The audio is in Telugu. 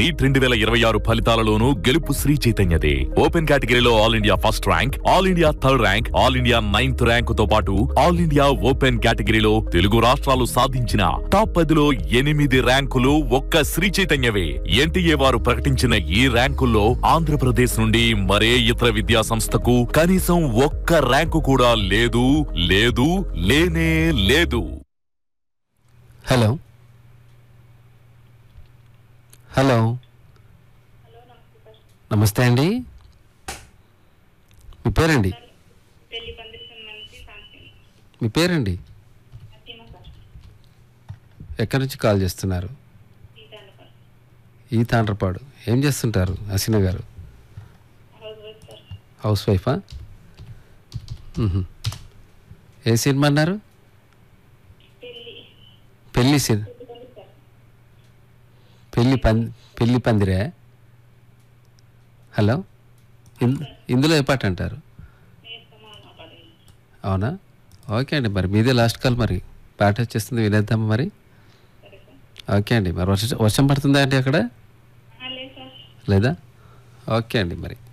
నీట్ రెండు వేల ఇరవై ఆరు ఫలితాలలోనూ గెలుపు శ్రీ చైతన్యదే ఓపెన్ కేటగిరీలో all India first rank all India third rank all India ninth rank తో పాటు ఆల్ ఇండియా ఓపెన్ కేటగిరీలో తెలుగు రాష్ట్రాలు సాధించిన టాప్ పదిలో ఎనిమిది ర్యాంకులు ఒక్క శ్రీ చైతన్యవే ఎన్టీఏ వారు ప్రకటించిన ఈ ర్యాంకుల్లో ఆంధ్రప్రదేశ్ నుండి మరే ఇతర విద్యా సంస్థకు కనీసం ఒక్క ర్యాంకు కూడా లేదు లేదు లేనే లేదు హలో హలో నమస్తే అండి మీ పేరండి పెళ్లి పందిరికం నుంచి సాంక్షన్ మీ పేరండి నరసింహ సార్ ఎక్కడి నుంచి కాల్ చేస్తున్నారు సీతానగర్ ఈ తాండ్రపాడు ఏం చేస్తుంటారు హసీనా గారు హౌస్ వైఫ్ సార్ హౌస్ వైఫా మ్హూ. ఏ సినిమా అన్నారు పెళ్లి పెళ్లి సినిమా పెళ్లి సార్ పెళ్లి పం పెళ్లి పందిరే హలో ఇన్- ఇందులో ఏ పాట అంటారు నేస్తమా నా పడి అవునా ఓకే అండి మరి మీదే లాస్ట్ కాల్ మరి పాట వచ్చేస్తుంది వినేద్దామా మరి సరే సార్ ఓకే అండి మరి వర్షం వర్షం పడుతుందా అండి అక్కడ లేదు సార్ లేదా ఓకే అండి మరి